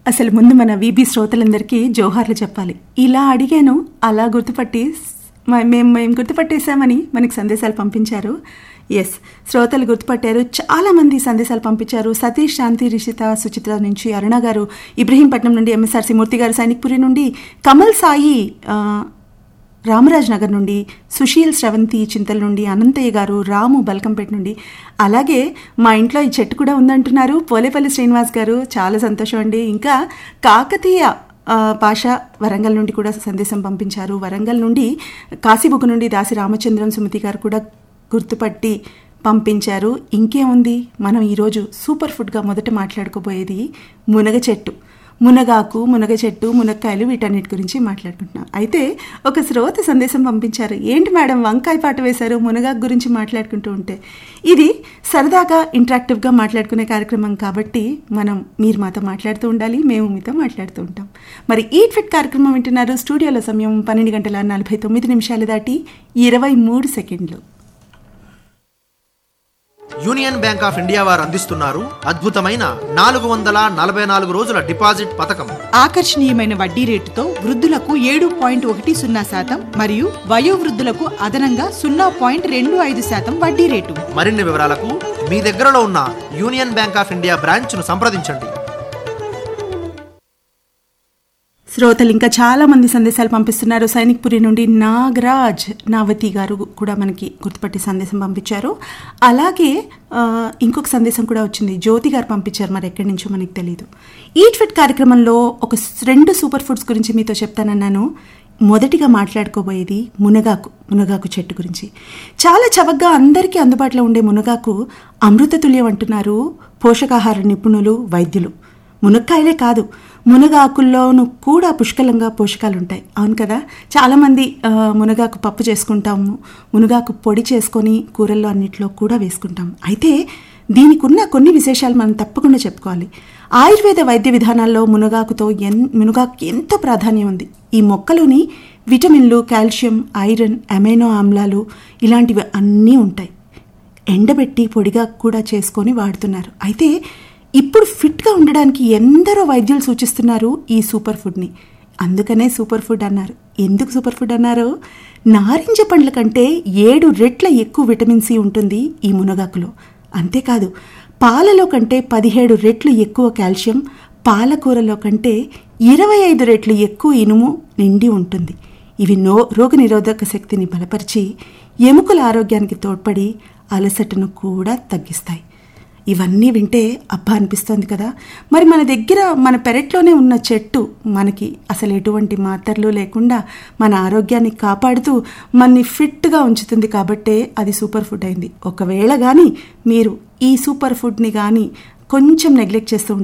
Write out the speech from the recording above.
అసలు ముందు మన వీబీ శ్రోతలందరికీ జోహార్లు చెప్పాలి ఇలా అడిగాను అలా గుర్తుపట్టి మ- మేము మేము గుర్తుపట్టేశామని మనకి సందేశాలు పంపించారు ఎస్ శ్రోతలు గుర్తుపట్టారు చాలా మంది సందేశాలు పంపించారు సతీష్ శాంతి రిషిత సుచిత్ర నుంచి అరుణ గారు ఇబ్రహీంపట్నం నుండి ఎంఎస్ఆర్సీ మూర్తి గారు సైనిక్పురి నుండి కమల్ సాయి ఆ, రామరాజ్ నగర్ నుండి సుశీల్ శ్రవంతి చింతల నుండి అనంతయ్య గారు రాము బల్కంపేట నుండి అలాగే మా ఇంట్లో ఈ చెట్టు కూడా ఉందంటున్నారు పోలేపల్లి శ్రీనివాస్ గారు చాలా సంతోషం అండి ఇంకా కాకతీయ ఆ, పాష వరంగల్ నుండి కూడా సందేశం పంపించారు వరంగల్ నుండి కాశీబుక్ నుండి దాసి రామచంద్రన్ సుమతి గారు కూడా గుర్తుపట్టి పంపించారు ఇంకేముంది మనం ఈరోజు సూపర్ ఫుడ్గా మొదట మాట్లాడుకోబోయేది మునగ చెట్టు మునగాకు మునగ చెట్టు మునక్కాయలు వీటన్నిటి గురించి మాట్లాడుకుంటున్నాం అయితే ఒక శ్రోత సందేశం పంపించారు ఏంటి మేడం వంకాయ పాట వేశారు మునగాకు గురించి మాట్లాడుకుంటూ ఉంటే ఇది సరదాగా ఇంటరాక్టివ్గా మాట్లాడుకునే కార్యక్రమం కాబట్టి మనం మీరు మాతో మాట్లాడుతూ ఉండాలి మేము మీతో మాట్లాడుతూ ఉంటాం మరి ఈట్ ఫిట్ కార్యక్రమం వింటున్నారు స్టూడియోలో సమయం పన్నెండు గంటల నలభై తొమ్మిది నిమిషాలు దాటి ఇరవై మూడు సెకండ్లు యూనియన్ బ్యాంక్ ఆఫ్ ఇండియా వారు అందిస్తున్నారు అద్భుతమైన నాలుగు వందల నలభై నాలుగు రోజుల డిపాజిట్ పథకం ఆకర్షణీయమైన వడ్డీ రేటుతో వృద్ధులకు ఏడు పాయింట్ ఒకటి సున్నా శాతం మరియు వయోవృద్ధులకు అదనంగా సున్నా పాయింట్ రెండు ఐదు శాతం వడ్డీ రేటు మరిన్ని వివరాలకు మీ దగ్గరలో ఉన్న యూనియన్ బ్యాంక్ ఆఫ్ ఇండియా బ్రాంచ్ను సంప్రదించండి శ్రోతలు ఇంకా చాలా మంది సందేశాలు పంపిస్తున్నారు సైనిక్పురి నుండి నాగరాజ్ నావతి గారు కూడా మనకి గుర్తుపట్టి సందేశం పంపించారు అలాగే ఆ, ఇంకొక సందేశం కూడా వచ్చింది జ్యోతి గారు పంపించారు మరి ఎక్కడి నుంచో మనకి తెలియదు ఈట్ ఫిట్ కార్యక్రమంలో ఒక స్- రెండు సూపర్ ఫుడ్స్ గురించి మీతో చెప్తానన్నాను మొదటిగా మాట్లాడుకోబోయేది మునగాకు మునగాకు చెట్టు గురించి చాలా చవకగా అందరికీ అందుబాటులో ఉండే మునగాకు అమృతతుల్యం అంటున్నారు పోషకాహార నిపుణులు వైద్యులు మునక్కాయలే కాదు మునగాకుల్లోనూ కూడా పుష్కలంగా పోషకాలు ఉంటాయి అవును కదా చాలామంది ఆ, మునగాకు పప్పు చేసుకుంటాము మునగాకు పొడి చేసుకొని కూరల్లో అన్నిట్లో కూడా వేసుకుంటాం అయితే దీనికి ఉన్న కొన్ని విశేషాలు మనం తప్పకుండా చెప్పుకోవాలి ఆయుర్వేద వైద్య విధానాల్లో మునగాకుతో ఎన్ మునగాకు ఎంతో ప్రాధాన్యం ఉంది ఈ మొక్కలోని విటమిన్లు కాల్షియం ఐరన్ అమైనో ఆమ్లాలు ఇలాంటివి అన్నీ ఉంటాయి ఎండబెట్టి పొడిగా కూడా చేసుకొని వాడుతున్నారు అయితే ఇప్పుడు ఫిట్గా ఉండడానికి ఎందరో వైద్యులు సూచిస్తున్నారు ఈ సూపర్ ఫుడ్ని అందుకనే సూపర్ ఫుడ్ అన్నారు ఎందుకు సూపర్ ఫుడ్ అన్నారు నారింజ పండ్ల కంటే ఏడు రెట్ల ఎక్కువ విటమిన్ సి ఉంటుంది ఈ మునగాకులో అంతేకాదు పాలలో కంటే పదిహేడు రెట్లు ఎక్కువ కాల్షియం పాలకూరలో కంటే ఇరవై ఐదు రెట్లు ఎక్కువ ఇనుము నిండి ఉంటుంది ఇవి నో రోగనిరోధక శక్తిని బలపరిచి ఎముకల ఆరోగ్యానికి తోడ్పడి అలసటను కూడా తగ్గిస్తాయి ఇవన్నీ వింటే అబ్బా అనిపిస్తోంది కదా మరి మన దగ్గర మన పెరట్లోనే ఉన్న చెట్టు మనకి అసలు ఎటువంటి మాత్రలు లేకుండా మన ఆరోగ్యాన్ని కాపాడుతూ మనని ఫిట్గా ఉంచుతుంది కాబట్టే అది సూపర్ ఫుడ్ అయింది ఒకవేళ కానీ మీరు ఈ సూపర్ ఫుడ్ని కానీ కొంచెం నెగ్లెక్ట్ చేస్తూ ఉంటే